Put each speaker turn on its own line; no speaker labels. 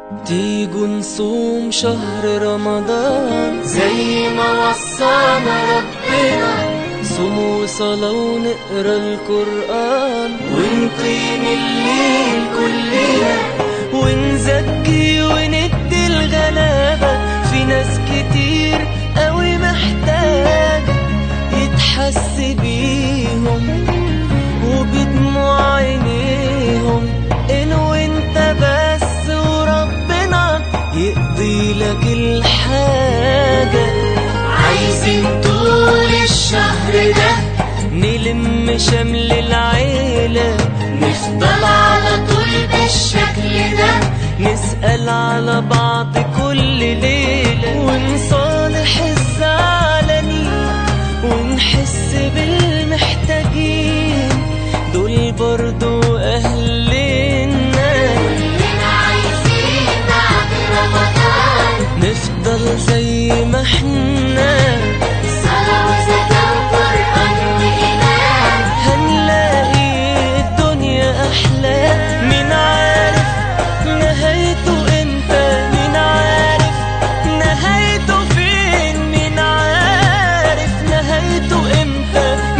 تيجوا نصوم شهر رمضان
زي ما وصانا ربنا
صوم وصلاة ونقرا القرآن
ونقيم الليل كلنا
ونزكي وندي الغلابة في ناس كتير قوي محتاجة يتحس بيهم وبدموع عينيهم إن وانت بس وربنا يقضي لك الحاجة
عايزين طول الشهر ده
نلم شمل العيلة
نفضل على طول بالشكل ده
نسأل على بعض كل ليلة ونصالح الزعلانين ونحس بالمحتاجين دول برضو أهلنا
كلنا عايزين بعد رمضان
نفضل زي ما احنا
صلاة وزكاة وقرآن وإيمان
هنلاقي الدنيا أحلى مين عارف نهايته امتى مين عارف نهايته فين مين عارف نهايته امتى